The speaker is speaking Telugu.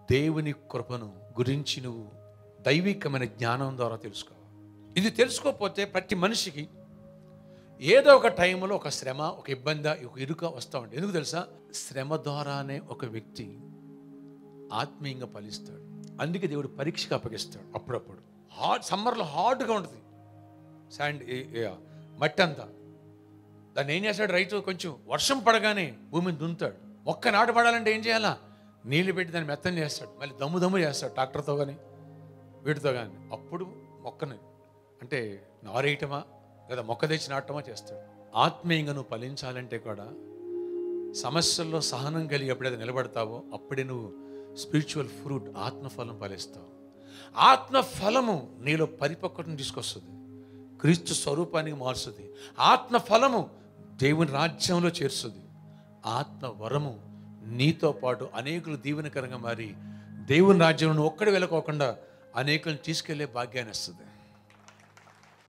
దేవుని కృపను గురించి నువ్వు దైవికమైన జ్ఞానం ద్వారా తెలుసుకోవాలి ఇది తెలుసుకోకపోతే ప్రతి మనిషికి ఏదో ఒక టైంలో ఒక శ్రమ ఒక ఇబ్బంది ఒక ఇరుక వస్తూ ఉంటుంది ఎందుకు తెలుసా శ్రమ ద్వారానే ఒక వ్యక్తి ఆత్మీయంగా ఫలిస్తాడు అందుకే దేవుడు పరీక్షకు అప్పగిస్తాడు అప్పుడప్పుడు హార్డ్ సమ్మర్లో హార్డ్గా ఉంటుంది శాండ్ ఏ- ఏ- మట్టి అంతా దాన్ని ఏం చేస్తాడు రైతు కొంచెం వర్షం పడగానే భూమిని దున్నుతాడు మొక్క నాటు పడాలంటే ఏం చేయాలా నీళ్లు పెట్టి దాన్ని మెత్తని చేస్తాడు మళ్ళీ దమ్ము దమ్ము చేస్తాడు ట్రాక్టర్తో కానీ వీటితో కానీ అప్పుడు మొక్కని అంటే నారేయటమా లేదా మొక్క తెచ్చి నాటమా చేస్తాడు ఆత్మీయంగా నువ్వు ఫలించాలంటే కూడా సమస్యల్లో సహనం కలిగి ఎప్పుడైతే నిలబడతావో అప్పుడే నువ్వు స్పిరిచువల్ ఫ్రూట్ ఆత్మఫలం ఫలిస్తావు ఆత్మఫలము నీలో పరిపక్వతను తీసుకొస్తుంది క్రీస్తు స్వరూపానికి మారుస్తుంది ఆత్మఫలము దేవుని రాజ్యంలో చేరుస్తుంది ఆత్మ వరము నీతో పాటు అనేకులు దీవెనకరంగా మారి దేవుని రాజ్యంలో నువ్వు ఒక్కడి వెళ్ళకోకుండా అనేకులను తీసుకెళ్లే భాగ్యాన్ని ఇస్తుంది